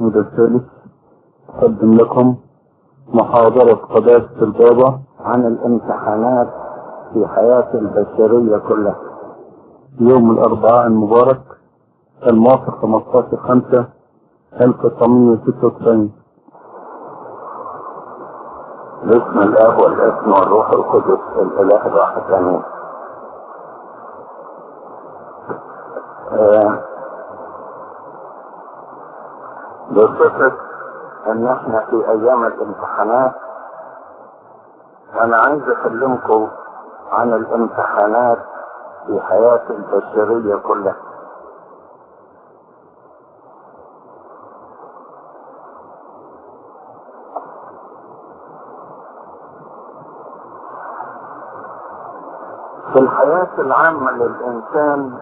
محمود الثالث أقدم لكم محاضرة قداسة البابا عن الامتحانات في حياة البشرية كلها يوم الأربعاء المبارك الموافق 15 5 1996 باسم الاب والابن والروح القدس الاله الواحد امين آه، بصفة ان احنا في ايام الامتحانات انا عايز اكلمكم عن الامتحانات في حياة البشرية كلها في الحياة العامة للإنسان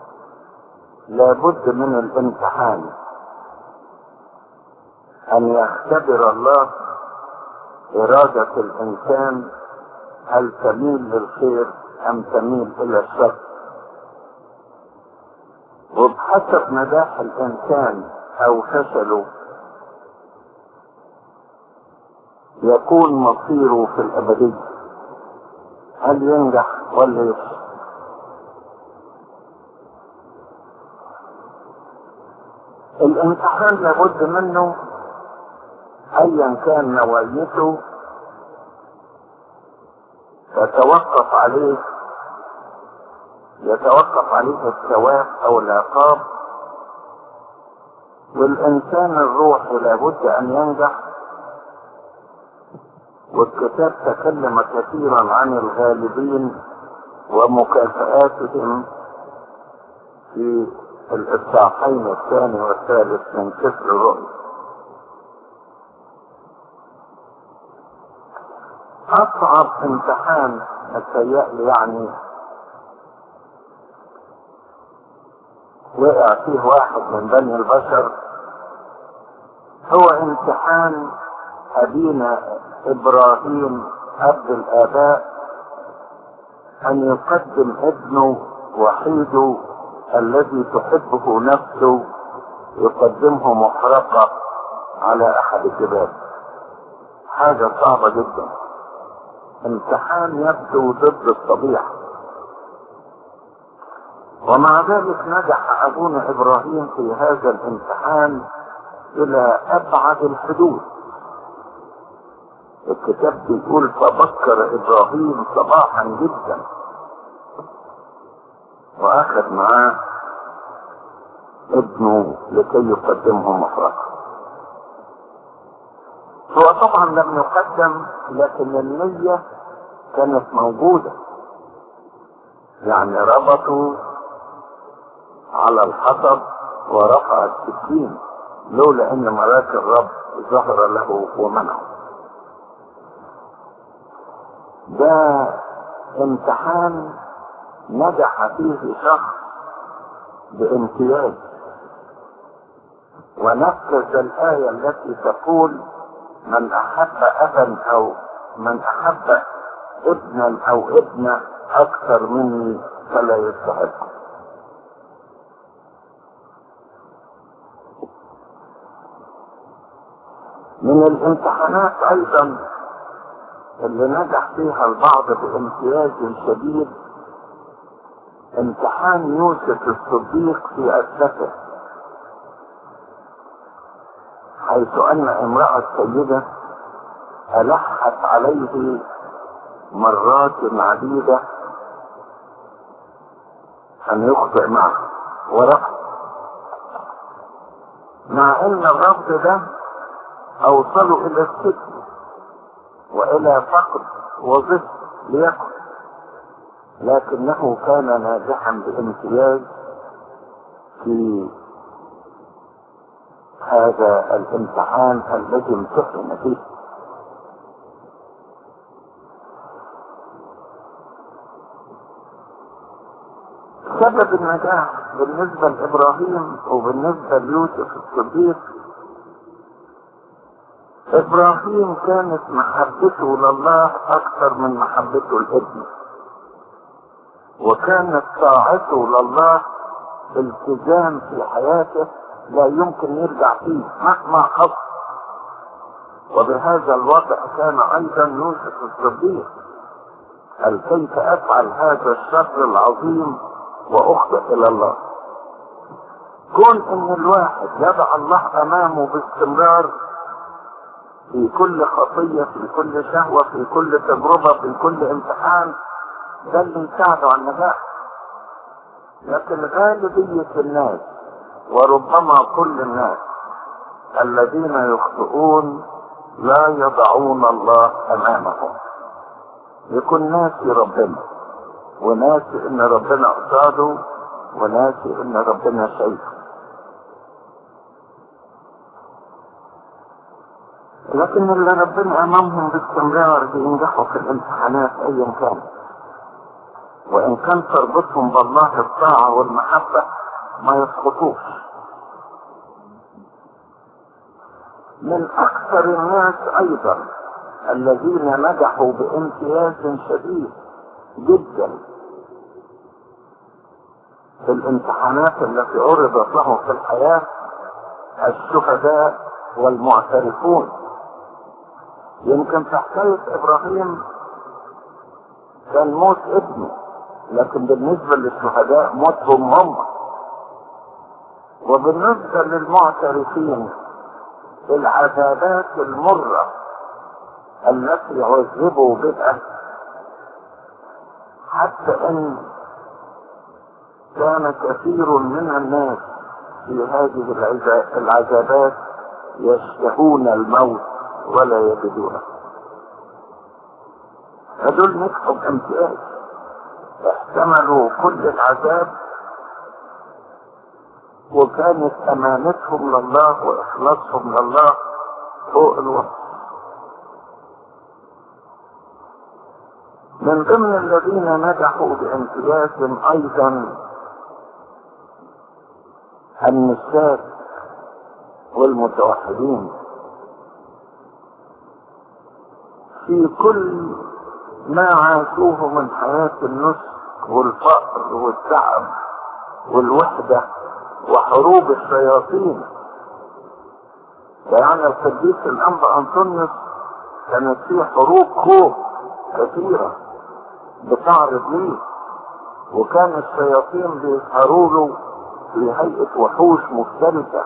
لابد من الامتحان أن يختبر الله إرادة الإنسان هل تميل للخير أم تميل إلى الشر وبحسب نجاح الإنسان أو فشله يكون مصيره في الأبدية هل ينجح ولا يفشل الامتحان لابد منه ايا كان نوعيته تتوقف عليه يتوقف عليه الثواب او العقاب والانسان الروحي لابد ان ينجح والكتاب تكلم كثيرا عن الغالبين ومكافآتهم في الإصحاحين الثاني والثالث من سفر الرؤيا أصعب امتحان متهيألي يعني وقع فيه واحد من بني البشر هو امتحان أبينا إبراهيم أب الآباء أن يقدم ابنه وحيده الذي تحبه نفسه يقدمه محرقة على أحد الجبال حاجة صعبة جدا امتحان يبدو ضد الطبيعة ومع ذلك نجح أبونا إبراهيم في هذا الامتحان إلى أبعد الحدود الكتاب بيقول فبكر ابراهيم صباحا جدا واخذ معاه ابنه لكي يقدمه محرقة هو طبعا لم يقدم لكن النية كانت موجودة يعني ربطوا على الحطب ورفع السكين لولا ان ملاك الرب ظهر له ومنعه ده امتحان نجح فيه شخص بامتياز ونفذ الآية التي تقول من أحب أبا أو من أحب ابنا أو ابنة أكثر مني فلا يستحق من الامتحانات أيضا اللي نجح فيها البعض بامتياز شديد امتحان يوسف الصديق في أسلفه حيث أن امرأة سيدة ألحت عليه مرات عديدة أن يخطئ معه ورفض مع أن الرفض ده أوصله إلى السجن والى فقد وظيفه ليكن لكنه كان ناجحا بامتياز في هذا الامتحان الذي امتحن فيه سبب النجاح بالنسبة لإبراهيم وبالنسبة ليوسف الصديق ابراهيم كانت محبته لله اكثر من محبته لابنه وكانت طاعته لله التزام في حياته لا يمكن يرجع فيه مهما حصل وبهذا الوضع كان ايضا يوسف الصديق قال كيف افعل هذا الشر العظيم واخطئ الى الله كون ان الواحد يضع الله امامه باستمرار في كل خطية في كل شهوة في كل تجربة في كل امتحان ده اللي يساعده على النجاح لكن غالبية الناس وربما كل الناس الذين يخطئون لا يضعون الله امامهم يكون ناسي ربنا وناسي ان ربنا قصاده وناسي ان ربنا شايفه لكن اللي ربنا امامهم باستمرار بينجحوا في الامتحانات ايا كان وان كان تربطهم بالله الطاعة والمحبة ما يسقطوش من اكثر الناس ايضا الذين نجحوا بامتياز شديد جدا في الامتحانات التي عرضت لهم في الحياة الشهداء والمعترفون يمكن في حكاية ابراهيم كان موت ابنه لكن بالنسبة للشهداء موتهم هم وبالنسبة للمعترفين العذابات المرة التي عذبوا بها حتى ان كان كثير من الناس في هذه العذابات يشتهون الموت ولا يجدونه هدول نجحوا بامتياز احتملوا كل العذاب وكانت امانتهم لله واخلاصهم لله فوق الوصف من ضمن الذين نجحوا بامتياز ايضا النساء والمتوحدين في كل ما عاشوه من حياة النسك والفقر والتعب والوحدة وحروب الشياطين يعني القديس الأنبا أنطونيوس كانت فيه حروب خوف كثيرة بتعرض ليه وكان الشياطين بيظهروا له في هيئة وحوش مختلفة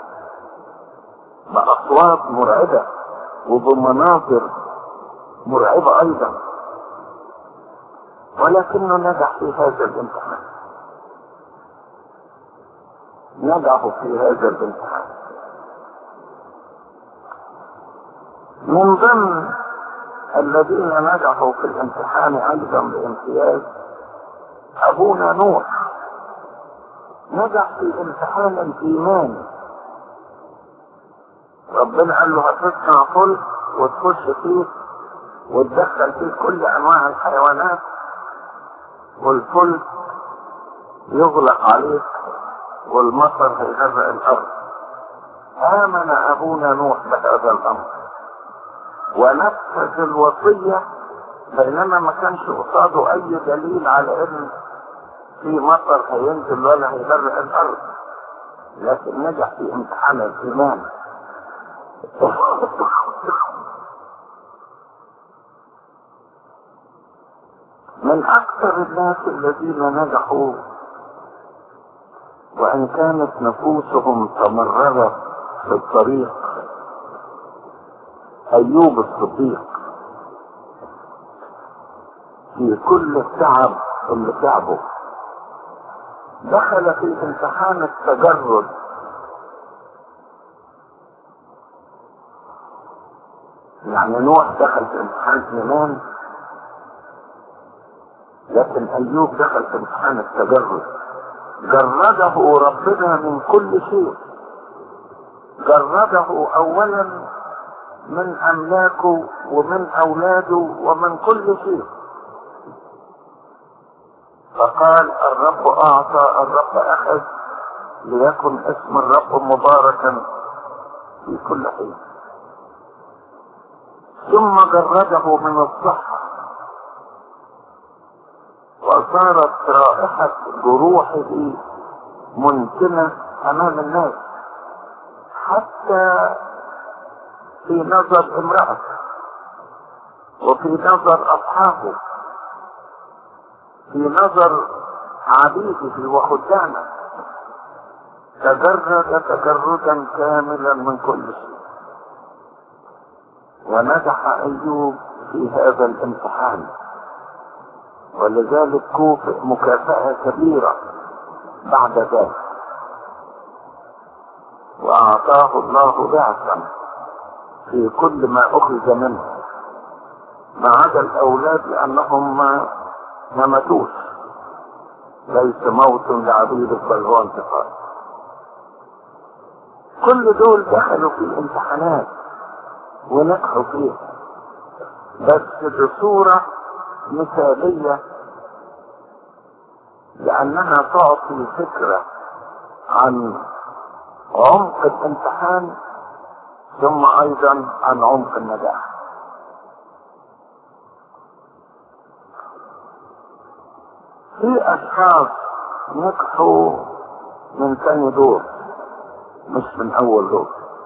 بأصوات مرعبة وبمناظر مرعبة أيضا ولكنه نجح في هذا الامتحان نجحوا في هذا الامتحان من ضمن الذين نجحوا في الامتحان ايضا بامتياز ابونا نوح نجح في امتحان الايمان ربنا قال له هتصنع فلك وتخش فيه وتدخل فيه كل انواع الحيوانات والفلك يغلق عليك والمطر هيغرق الارض امن ابونا نوح بهذا الامر ونفذ الوصية بينما ما كانش قصاده اي دليل على ان في مطر هينزل ولا هيغرق الارض لكن نجح في امتحان الايمان من اكثر الناس الذين نجحوا وان كانت نفوسهم تمررت في الطريق ايوب الصديق في كل التعب اللي تعبه دخل في امتحان التجرد يعني نوح دخل في امتحان ايمان لكن ايوب دخل في امتحان التجرد جرده ربنا من كل شيء جرده اولا من املاكه ومن اولاده ومن كل شيء فقال الرب اعطى الرب اخذ ليكن اسم الرب مباركا في كل حين ثم جرده من الصحة وصارت رائحة جروحه منتنة امام الناس حتى في نظر امرأة وفي نظر أصحابه في نظر عبيده وخدامه تجرد تجردا كاملا من كل شيء ونجح أيوب في هذا الامتحان ولذلك كوفئ مكافأة كبيرة بعد ذلك وأعطاه الله ضعفا في كل ما أخذ منه ما عدا الأولاد لأنهم ما ما ماتوش ليس موت لعبيدك بل هو انتقال كل دول دخلوا في امتحانات ونجحوا فيها بس بصورة مثالية لأنها تعطي فكرة عن عمق الامتحان ثم أيضا عن عمق النجاح في أشخاص نجحوا من ثاني دور مش من أول دور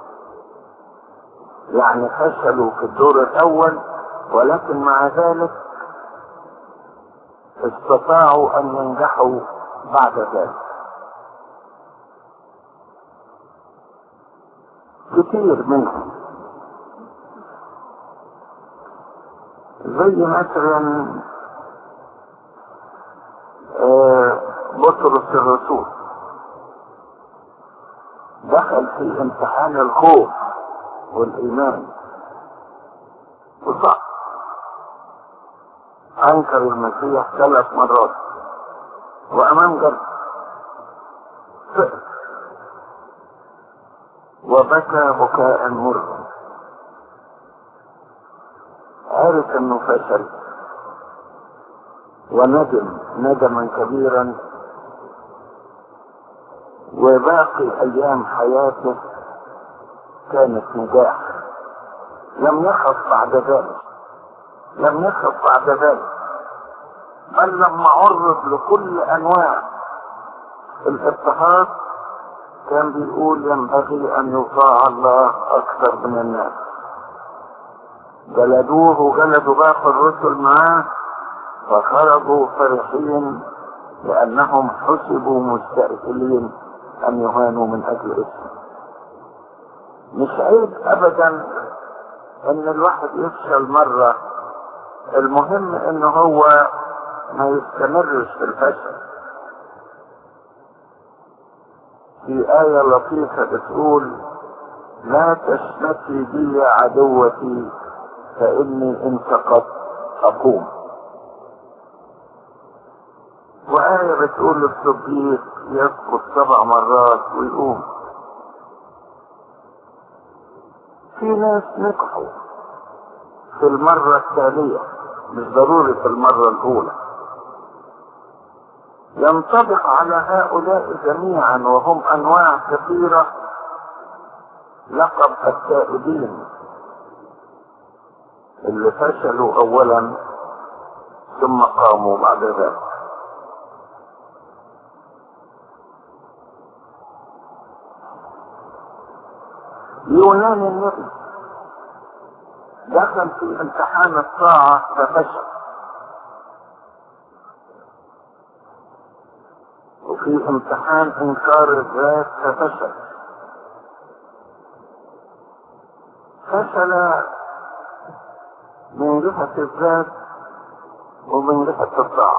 يعني فشلوا في الدور الأول ولكن مع ذلك استطاعوا أن ينجحوا بعد ذلك كتير منهم زي مثلا آه، بطرس الرسول دخل في امتحان الخوف والإيمان وصح أنكر المسيح ثلاث مرات وأمام جد سقط وبكى بكاء مرا عرف انه فشل وندم ندما كبيرا وباقي ايام حياته كانت نجاح لم يخف بعد ذلك لم يخف بعد ذلك بل لما عرض لكل انواع الاضطهاد كان بيقول ينبغي ان يطاع الله اكثر من الناس جلدوه وجلدوا باقي الرسل معاه فخرجوا فرحين لانهم حسبوا مستأثلين ان يهانوا من اجل اسمه مش عيب ابدا ان الواحد يفشل مرة المهم ان هو ما يستمرش في الفشل في آية لطيفة بتقول لا تشمتي بي يا عدوتي فإني إن سقطت أقوم وآية بتقول الصديق يسقط سبع مرات ويقوم في ناس نجحوا في المرة التالية مش ضروري في المرة الأولى ينطبق على هؤلاء جميعا وهم أنواع كثيرة لقب التائبين اللي فشلوا أولا ثم قاموا بعد ذلك يونان النبي دخل في امتحان الطاعة ففشل وفي امتحان انكار الذات ففشل فشل من جهة الذات ومن جهة الطاعة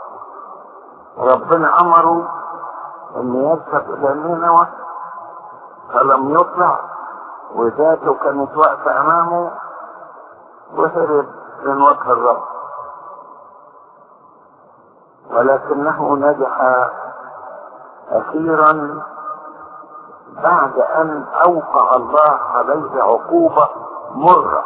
ربنا امره ان يذهب الى نينوى فلم يطلع وذاته كانت واقفة امامه وهرب من وجه الرب ولكنه نجح اخيرا بعد ان اوقع الله عليه عقوبة مرة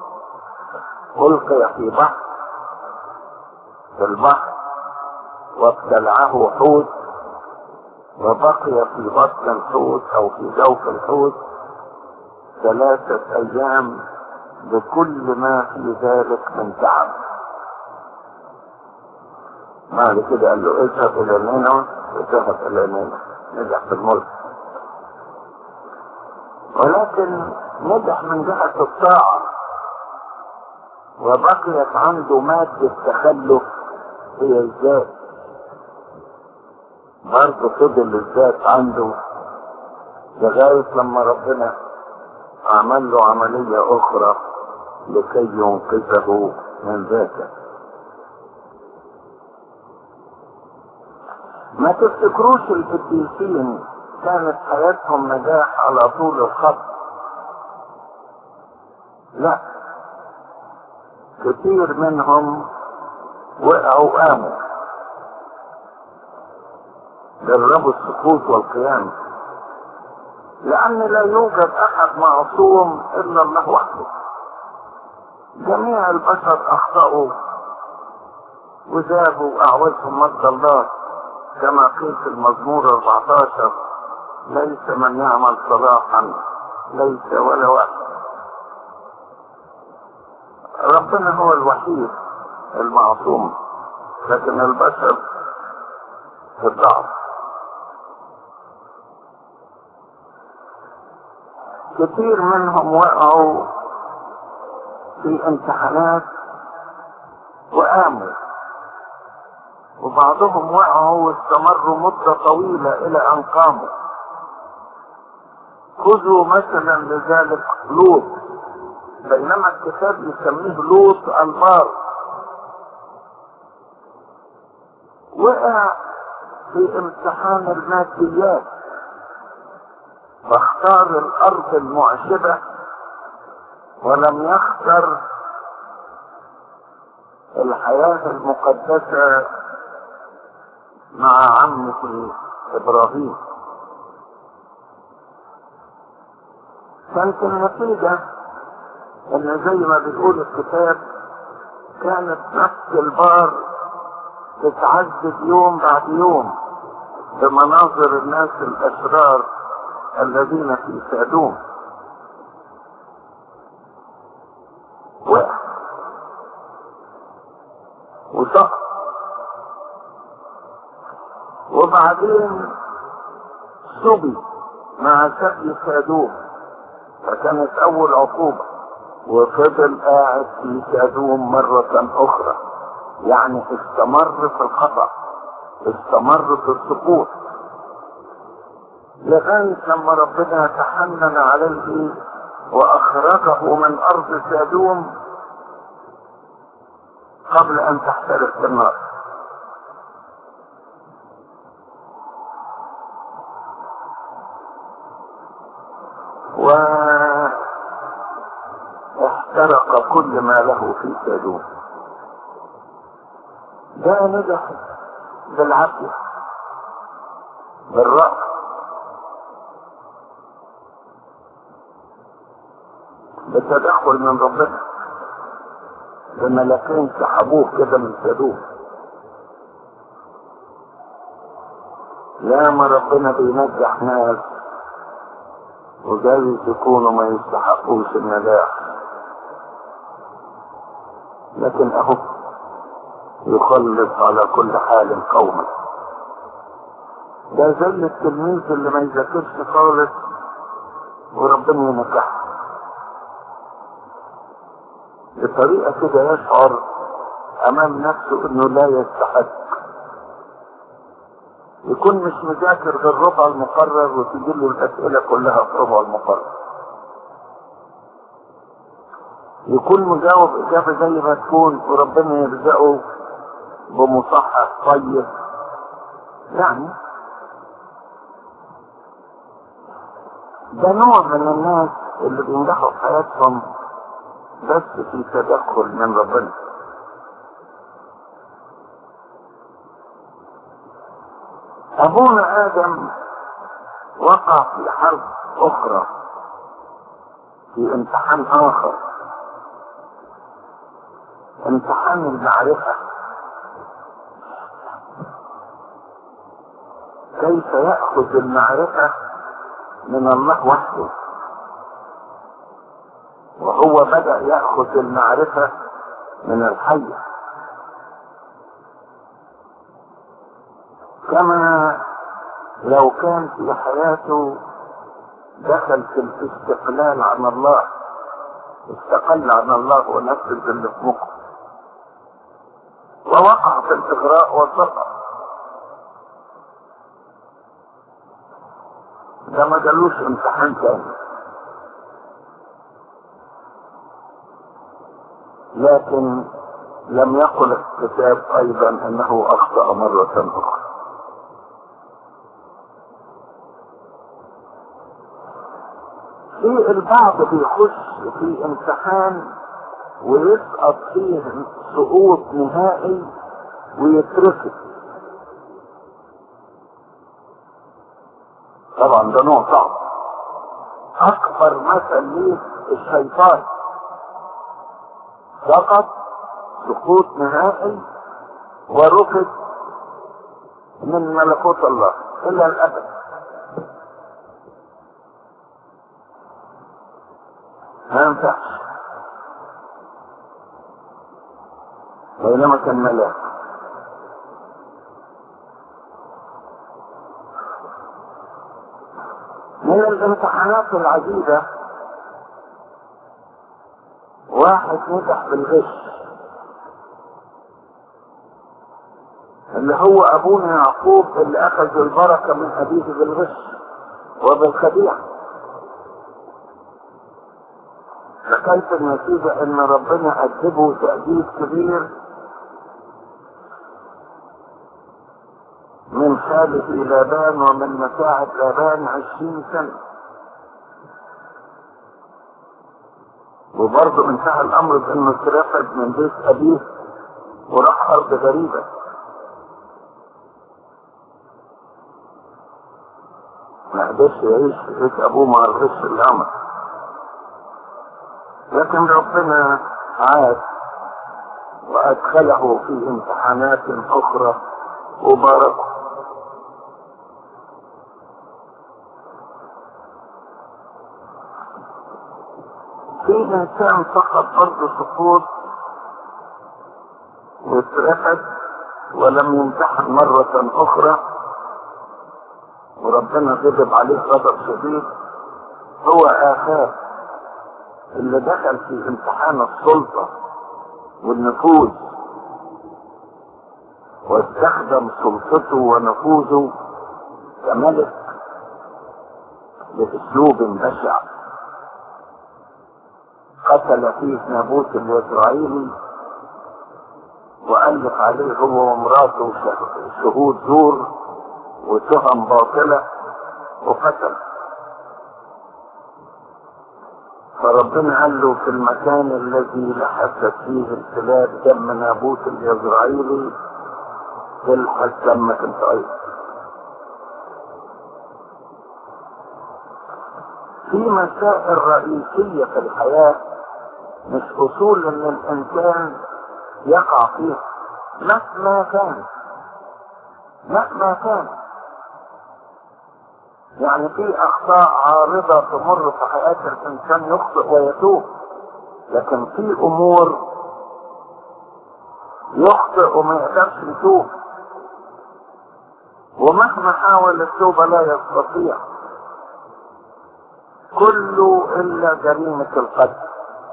القي في بحر في البحر وابتلعه حوت وبقي في بطن الحوت او في جوف الحوت ثلاثة ايام بكل ما في ذلك من تعب بعد كده قال له اذهب الى نينوى وذهب الى نينوى نجح في الملك ولكن نجح من جهة الطاعة وبقيت عنده مادة تخلف هي الذات برضه فضل الذات عنده لغاية لما ربنا عمل له عملية أخرى لكي ينقذه من ذاته ما تفتكروش القديسين كانت حياتهم نجاح على طول الخط لا كثير منهم وقعوا قاموا جربوا السقوط والقيام لأن لا يوجد أحد معصوم إلا الله وحده جميع البشر أخطأوا وذابوا أعوزهم مجد الله كما قيل في المزمور 14 ليس من يعمل صلاحا ليس ولا واحد ربنا هو الوحيد المعصوم لكن البشر في الضعف كثير منهم وقعوا في امتحانات وقاموا وبعضهم وقعوا واستمروا مدة طويلة إلى أن قاموا خذوا مثلا لذلك لوط بينما الكتاب يسميه لوط البار وقع في امتحان الماديات فاختار الارض المعشبة ولم يختر الحياة المقدسة مع عمه ابراهيم كانت النتيجة ان زي ما بيقول الكتاب كانت نفس البار تتعذب يوم بعد يوم بمناظر الناس الاشرار الذين في سادوم وقع وسقط وبعدين سبي مع سبي سادوم فكانت اول عقوبة وفضل قاعد في سادوم مرة اخرى يعني استمر في الخطأ استمر في السقوط لغاية لما ربنا تحنن عليه واخرجه من ارض سادوم قبل ان تحترق النار و احترق كل ما له في سادوم ده نجح بالعافية بالرأس بتدخل من ربنا بملكين سحبوه كده من سادوم يا ما ربنا بينجح ناس وجايز يكونوا ما يستحقوش النجاح لكن اهو يخلص على كل حال قوما ده زي التلميذ اللي ما يذاكرش خالص وربنا ينجحه بطريقة كده يشعر امام نفسه انه لا يستحق يكون مش مذاكر غير ربع المقرر وتجي له الاسئلة كلها في ربع المقرر يكون مجاوب اجابة زي ما تكون وربنا يرزقه بمصحح طيب يعني ده نوع من الناس اللي بينجحوا في حياتهم بس في تدخل من ربنا ابونا ادم وقع في حرب اخرى في امتحان اخر امتحان المعرفة كيف يأخذ المعرفة من الله وحده وهو بدأ يأخذ المعرفة من الحي كما لو كان في حياته دخل في الاستقلال عن الله استقل عن الله ونفذ اللي في مخه ووقع في الاغراء والسقط ده ما جالوش امتحان تاني لكن لم يقل الكتاب ايضا انه اخطا مره اخرى في البعض بيخش في امتحان ويسقط فيه سقوط نهائي ويترفض طبعا ده نوع صعب اكبر مثل ليه الشيطان سقط سقوط نهائي ورفض من ملكوت الله الى الابد ما ينفعش بينما كان ملاك من الامتحانات العديدة واحد نجح بالغش اللي هو ابونا يعقوب اللي اخذ البركة من ابيه بالغش وبالخديعة فكانت النتيجة ان ربنا ادبه تأديب كبير من خالد لابان ومن مساعد لابان عشرين سنة وبرضه انتهى الامر بانه اترفد من بيت ابيه وراح ارض غريبة ما قدرش يعيش في بيت ابوه مع الغش اللي عمل لكن ربنا عاد وادخله في امتحانات اخرى وباركه في انسان فقط برضه سقوط واترفد ولم يمتحن مرة اخرى وربنا غضب عليه غضب شديد هو آخاب اللي دخل في امتحان السلطة والنفوذ واستخدم سلطته ونفوذه كملك باسلوب بشع قتل فيه نابوت الاسرائيلي والف عليه هو ومراته شهود زور وتهم باطله وقتل فربنا قال له في المكان الذي لحست فيه الكلاب دم نابوت الاسرائيلي تلحس دمك انت ايضا في مسائل رئيسية في الحياة مش اصول ان الانسان يقع فيها مهما كان مهما كان يعني في اخطاء عارضة تمر في حياة الانسان يخطئ ويتوب لكن في امور يخطئ وما يقدرش يتوب ومهما حاول التوبة لا يستطيع كله الا جريمة القتل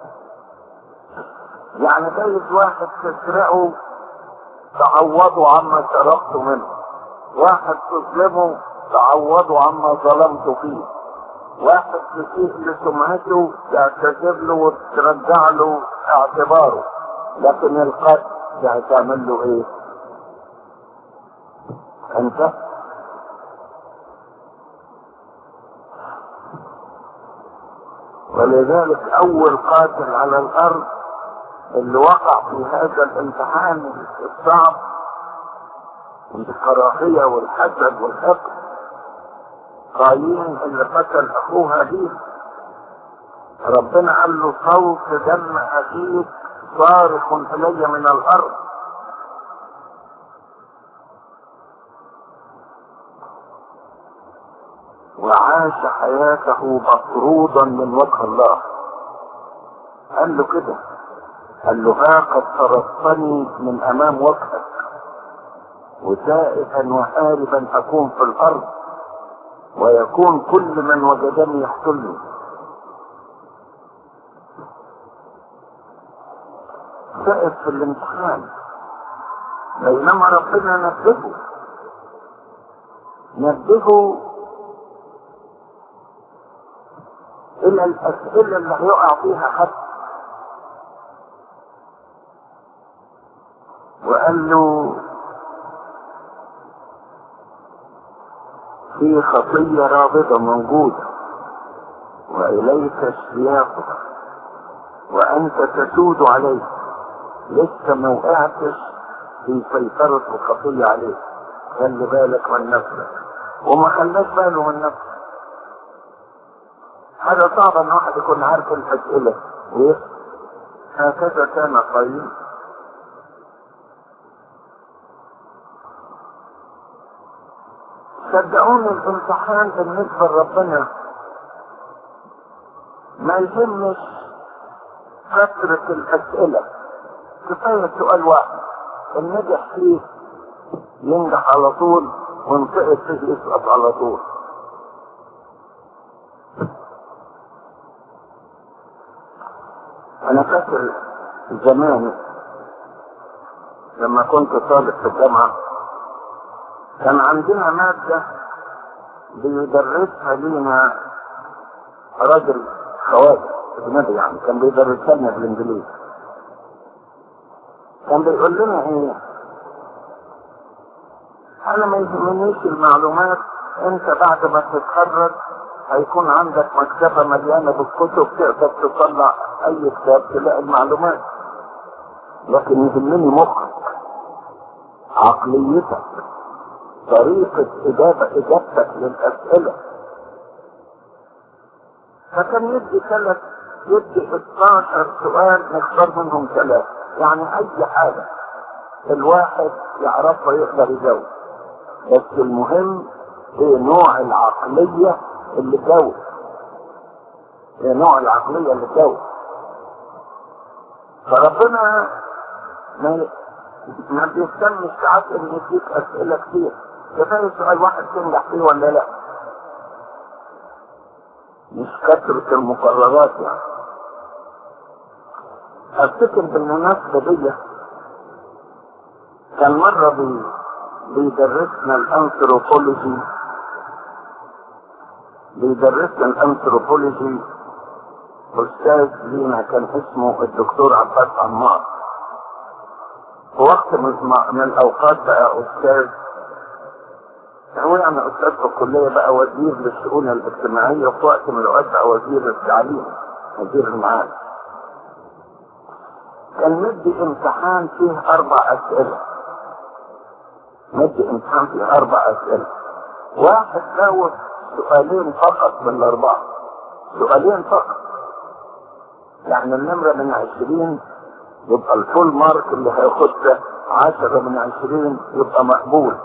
يعني جايز واحد تسرقه تعوضه عما سرقته منه واحد تظلمه تعوضه عما ظلمته فيه واحد تسيء لسمعته تعتذر له وترجع له اعتباره لكن القتل هتعمل له ايه انت ولذلك اول قاتل على الارض اللي وقع في هذا الامتحان الصعب الكراهية والحسد والحقد قايين اللي قتل اخوه هابيل ربنا قال له صوت دم اخيك صارخ الي من الارض وعاش حياته مطرودا من وجه الله قال له كده قال له ها قد طردتني من امام وجهك وتائبا وهاربا اكون في الارض ويكون كل من وجدني يحتلني سقط في الامتحان بينما ربنا نبهه نبهه إلى الأسئلة اللي هيقع فيها حد وقال له في خطية رابطة موجودة وإليك اشتياقها وأنت تسود عليه لسه ما وقعتش في سيطرة الخطية عليك خلي بالك من نفسك وما خلاش باله من نفسه حاجة صعبة ان واحد يكون عارف الاسئلة هكذا كان قايل صدقوني الامتحان بالنسبة لربنا ما يهمش كثرة الاسئلة كفاية سؤال واحد النجح فيه ينجح على طول وانتقد فيه يسقط على طول انا فاكر زمان لما كنت طالب في الجامعة كان عندنا مادة بيدرسها لينا راجل خواجة اجنبي يعني كان بيدرسها لنا بالانجليزي كان بيقول لنا ايه انا ما يهمنيش المعلومات انت بعد ما تتخرج هيكون عندك مكتبة مليانة بالكتب تقدر تطلع اي كتاب تلاقي المعلومات لكن يهمني مخك عقليتك طريقة إجابة إجابتك للأسئلة فكان يدي ثلاث يدي 12 سؤال نختار منهم ثلاثة يعني أي حاجة الواحد يعرفها يقدر يجاوب بس المهم ايه نوع العقلية اللي جاوب ايه نوع العقلية اللي جاوب فربنا ما ما بيهتمش ساعات ان يديك اسئلة كتير كفاية سؤال واحد تنجح فيه ولا لا مش كثرة المقررات يعني افتكر بالمناسبة دي كان مرة بي بيدرسنا الانثروبولوجي بيدرسنا الانثروبولوجي استاذ لينا كان اسمه الدكتور عباس عمار في وقت من, من الاوقات بقى استاذ هو يعني استاذ في الكليه بقى وزير للشؤون الاجتماعيه وفي وقت من الاوقات بقى وزير التعليم وزير المعارف كان مدي امتحان فيه اربع اسئله مدي امتحان فيه اربع اسئله واحد جاوب سؤالين فقط من الاربعه سؤالين فقط يعني النمره من عشرين يبقى الفول مارك اللي هياخدها عشرة من عشرين يبقى مقبول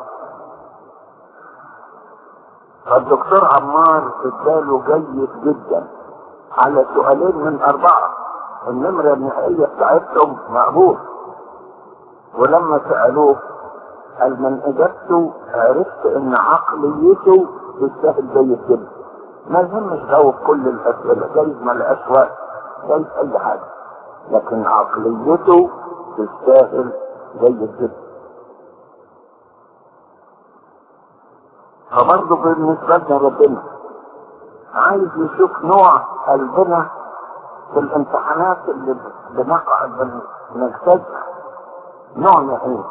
فالدكتور عمار اداله جيد جدا على سؤالين من اربعة النمرة النهائية بتاعتهم مقبول ولما سألوه قال من اجابته عرفت ان عقليته تستاهل جيد جدا ما يهمش جاوب كل الاسئلة جايز ما لقاش وقت جايز اي حاجة لكن عقليته تستاهل جيد جدا فبرضه بالنسبة لنا ربنا عايز يشوف نوع قلبنا في الامتحانات اللي بنقع بنجتازها نوعنا ايه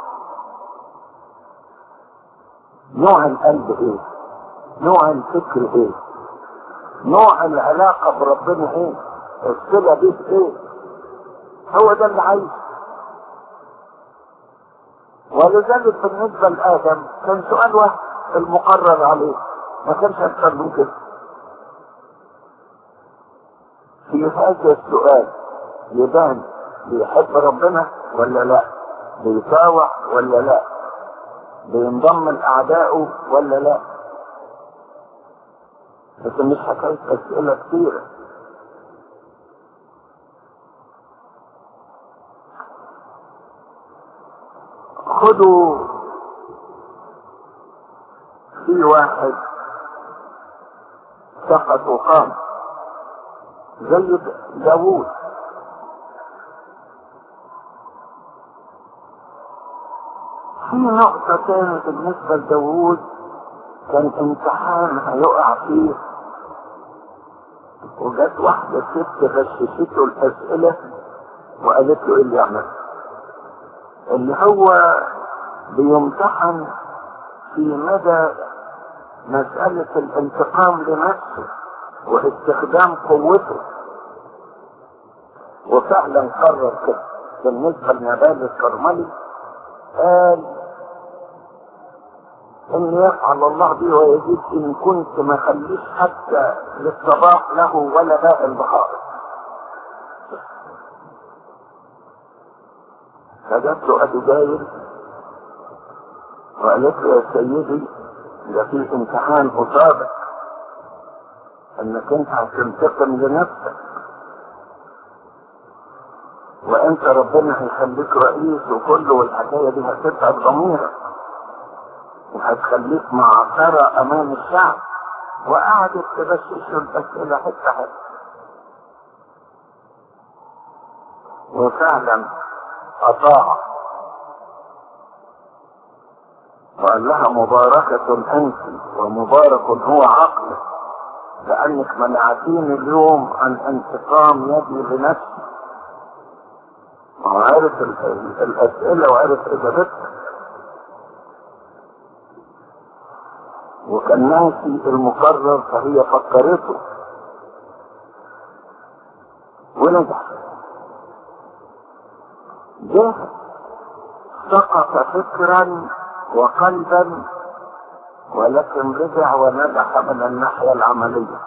نوع القلب ايه نوع الفكر ايه نوع العلاقة بربنا ايه الصلة دي ايه هو ده اللي عايز ولذلك بالنسبة لآدم كان سؤال واحد المقرر عليه ما كانش أكثر من كده في هذا السؤال يبان بيحب ربنا ولا لا بيطاوع ولا لا بينضم لأعدائه ولا لا بس مش حكاية أسئلة كثيرة خدوا في واحد سقط وقام زي داوود في نقطة تانية بالنسبة لداوود كان امتحان هيقع فيه وجت واحدة ست غششته الأسئلة وقالت له ايه اللي يعمل اللي هو بيمتحن في مدى مسألة الانتقام لنفسه واستخدام قوته وفعلا قرر كده بالنسبة لنبال الكرملي قال ان يفعل الله بي ويزيد ان كنت ما خليش حتى للصباح له ولا باء البحار فجت له ابي جايل وقالت له يا سيدي ده في امتحان قصادك انك انت هتنتقم لنفسك وانت ربنا هيخليك رئيس وكله والحكايه دي هتتعب ضميرك وهتخليك معصرة امام الشعب وقعدت تغشش الاسئله حته حته وفعلا اطاع وقال لها مباركة أنت ومبارك هو عقلك لأنك منعتيني اليوم عن انتقام يدي لنفسي وعرف الأسئلة وعرف إجابتها وكان ناسي المقرر فهي فكرته ونجح جه سقط فكرا وقلبا ولكن رجع ونجح من الناحية العملية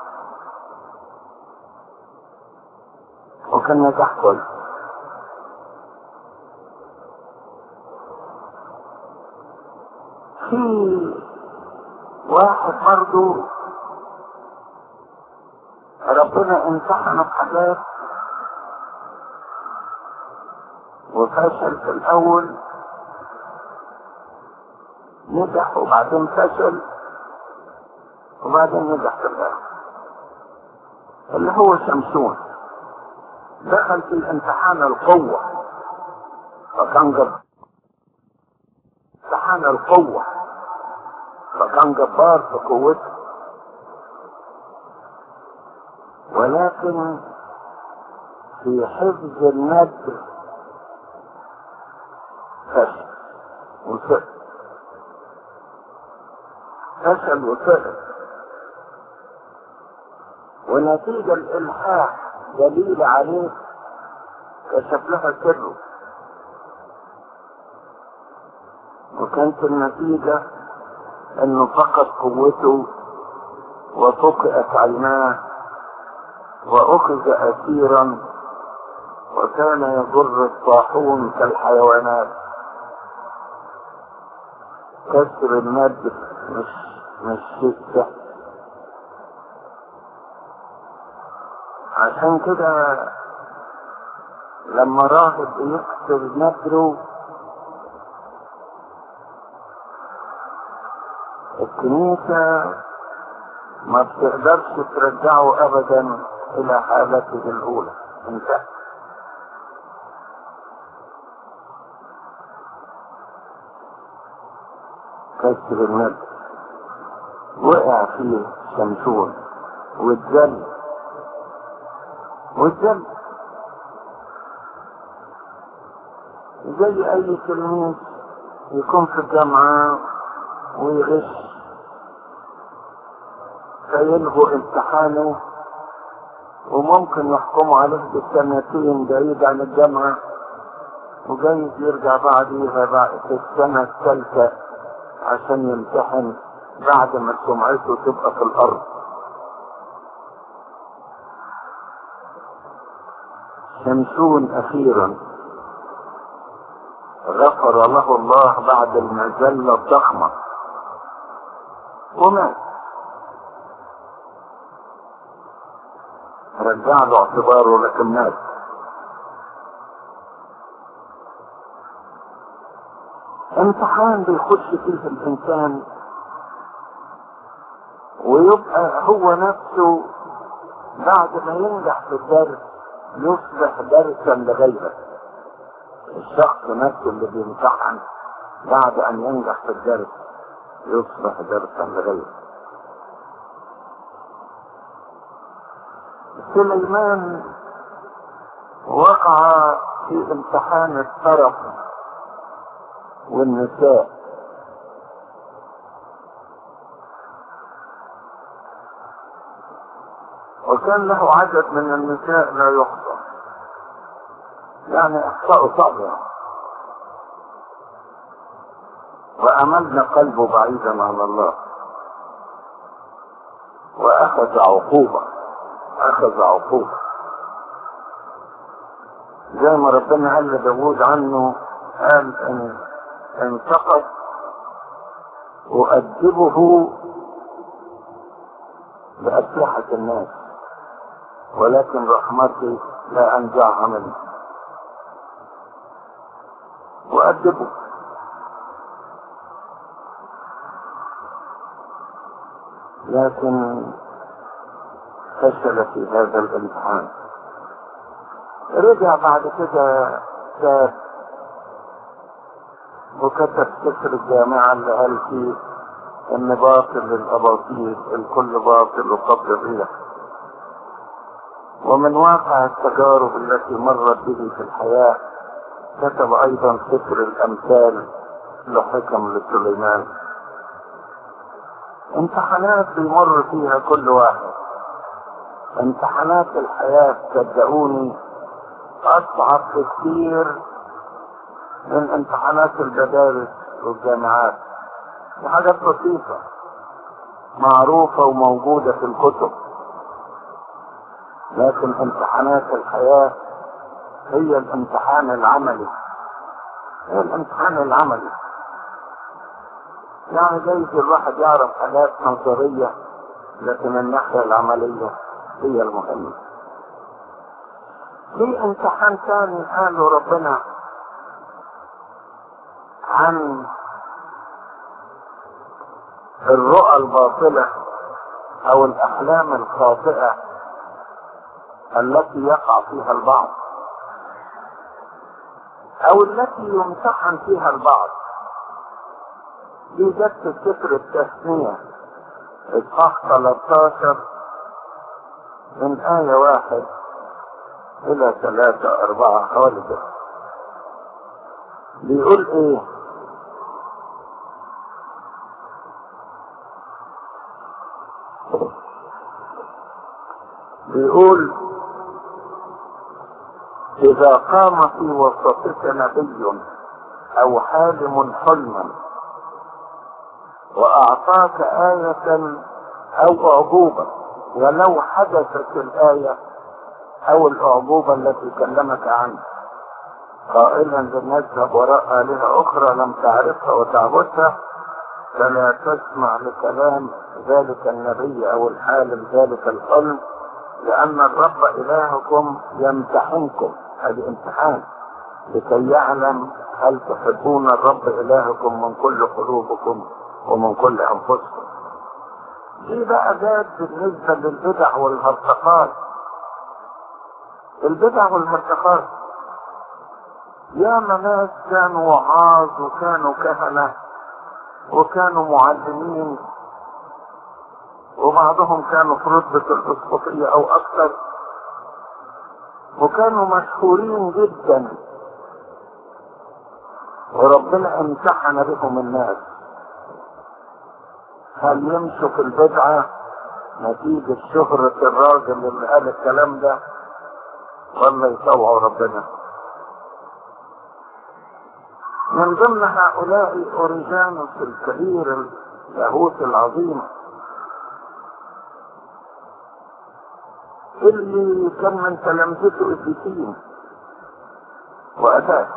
وكان نجاح كويس في واحد برضو ربنا امتحنه بحاجات وفشل في الاول نجح وبعدين فشل وبعدين نجح في الاخر اللي هو شمسون دخل في الامتحان القوة فكان جبار امتحان القوة فكان جبار في قوته ولكن في حفظ الندر فشل وسقط فشل وسقط ونتيجة الإلحاح دليل عليه كشف لها سره وكانت النتيجة انه فقد قوته وفقئت عيناه واخذ اسيرا وكان يجر الطاحون كالحيوانات كسر الند مش مش شيء سهل عشان كده لما راهب يكسر ندره الكنيسة ما بتقدرش ترجعه ابدا الى حالته الاولى انتهى كسر الند وقع فيه شمشون واتذل واتذل زي اي تلميذ يكون في الجامعة ويغش فيلغوا امتحانه وممكن يحكموا عليه بالسنتين بعيد عن الجامعة وجايز يرجع بعديها بعد في السنة الثالثة عشان يمتحن بعد ما سمعته تبقى في الأرض شمسون أخيرا غفر له الله بعد المذلة الضخمة ومات رجع له اعتباره لكن مات امتحان بيخش فيه الانسان ويبقى هو نفسه بعد ما ينجح في الدرس يصبح درسا لغيره الشخص نفسه اللي بيمتحن بعد ان ينجح في الدرس يصبح درسا لغيره سليمان وقع في امتحان الطرف والنساء وكان له عدد من النساء لا يحصى يعني احصاء صعب يعني. واملنا قلبه بعيدا عن الله واخذ عقوبه اخذ عقوبه زي ما ربنا قال لداود عنه قال ان انتقد أؤدبه بأسلحة الناس ولكن رحمتي لا أنزعها منه وأدبه لكن فشل في هذا الامتحان رجع بعد كده كتاب وكتب سفر الجامعة اللي قال فيه ان باطل الاباطيل الكل باطل وقبل الريح ومن واقع التجارب التي مرت به في الحياة كتب ايضا سفر الامثال لحكم لسليمان امتحانات بيمر فيها كل واحد امتحانات الحياة صدقوني اصعب بكثير من امتحانات المدارس والجامعات دي حاجات بسيطة معروفة وموجودة في الكتب لكن امتحانات الحياة هي الامتحان العملي هي الامتحان العملي يعني جايز الواحد يعرف حاجات نظرية لكن الناحية العملية هي المهمة في امتحان ثاني قاله ربنا عن الرؤى الباطلة او الاحلام الخاطئة التي يقع فيها البعض او التي يمتحن فيها البعض دي جت في سفر التثنية اصحاح 13 من آية واحد إلى ثلاثة أربعة حوالي كده بيقول إيه؟ بيقول إذا قام في وسطك نبي أو حالم حلما وأعطاك آية أو أعجوبة ولو حدثت الآية أو الأعجوبة التي كلمك عنها قائلا لنذهب وراء آلهة أخرى لم تعرفها وتعبدها فلا تسمع لكلام ذلك النبي أو الحالم ذلك الحلم لأن الرب إلهكم يمتحنكم هذه امتحان لكي يعلم هل تحبون الرب إلهكم من كل قلوبكم ومن كل أنفسكم دي بقى جاد بالنسبة للبدع والهرطقات البدع والهرطقات ياما ناس كانوا وعاظ وكانوا كهنة وكانوا معلمين وبعضهم كانوا في رتبة الأسقفية أو أكثر وكانوا مشهورين جدا وربنا امتحن بهم الناس هل يمشوا في البدعة نتيجة شهرة الراجل اللي قال الكلام ده ولا يطوعوا ربنا من ضمن هؤلاء أوريجانوس الكبير اللاهوت العظيم اللي كان من تلامذته ابليسين وأتاك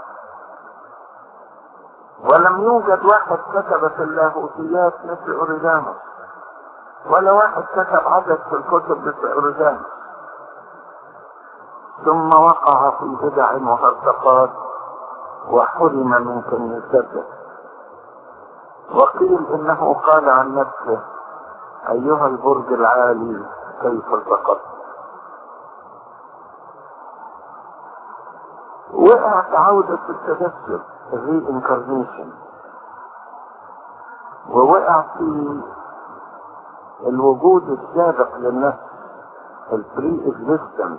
ولم يوجد واحد كتب في اللاهوتيات مثل أوريجانوس ولا واحد كتب عدد في الكتب مثل أوريجانوس ثم وقع في بدع وهرطقات وحرم من كنيسته وقيل انه قال عن نفسه أيها البرج العالي كيف سقطت وقعت عودة التجسد الري انكارنيشن ووقع في الوجود السابق للنفس البري اكزيستنس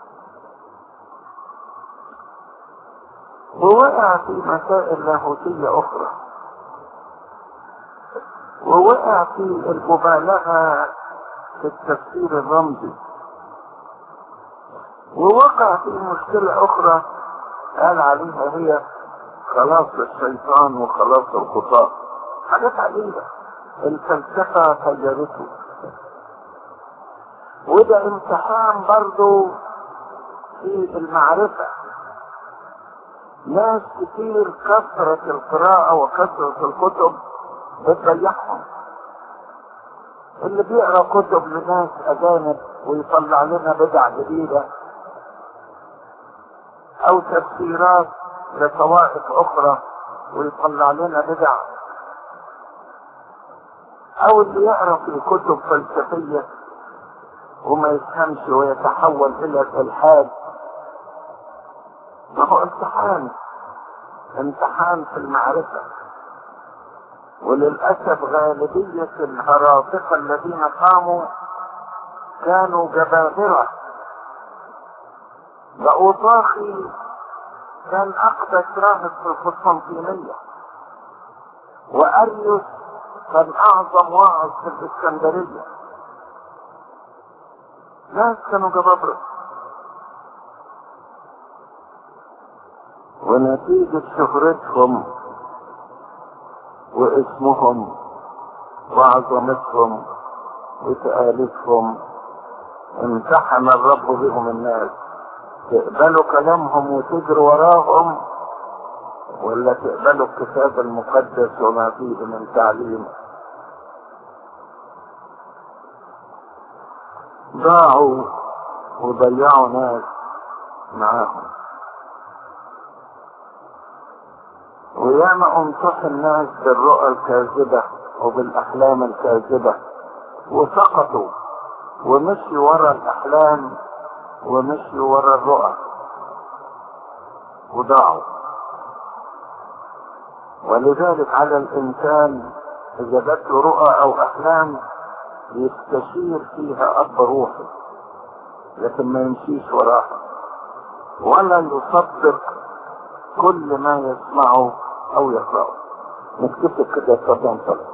ووقع في مسائل لاهوتية أخرى ووقع في المبالغة في التفسير الرمزي ووقع في مشكلة أخرى قال عليها هي خلاص الشيطان وخلاص الخطاة حاجات عجيبة الفلسفة فجرته وده امتحان برضو في المعرفة ناس كتير كثرة القراءة وكثرة الكتب بتضيعهم اللي بيقرا كتب لناس أجانب ويطلع لنا بدع جديدة أو تفسيرات لطوائف أخرى ويطلع لنا بدع أو اللي يقرا في كتب فلسفية وما يفهمش ويتحول إلى الإلحاد ما هو امتحان امتحان في المعرفة وللأسف غالبية الهراطقة الذين قاموا كانوا جبابرة بأوطاخي كان أقدس راهب في القسطنطينية وأريوس كان أعظم واعظ في الإسكندرية ناس كانوا جبابرة ونتيجة شهرتهم واسمهم وعظمتهم وتآلفهم امتحن الرب بهم الناس تقبلوا كلامهم وتجروا وراهم ولا تقبلوا الكتاب المقدس وما فيه من تعليم ضاعوا وضيعوا ناس معاهم وياما امتحن الناس بالرؤى الكاذبة وبالأحلام الكاذبة وسقطوا ومشوا ورا الأحلام ومشوا ورا الرؤى وضاعوا ولذلك على الإنسان إذا جات له رؤى أو أحلام يستشير فيها أب روحه لكن ما يمشيش وراها ولا يصدق كل ما يسمعه أو يقرأه نكتب كده اتفضل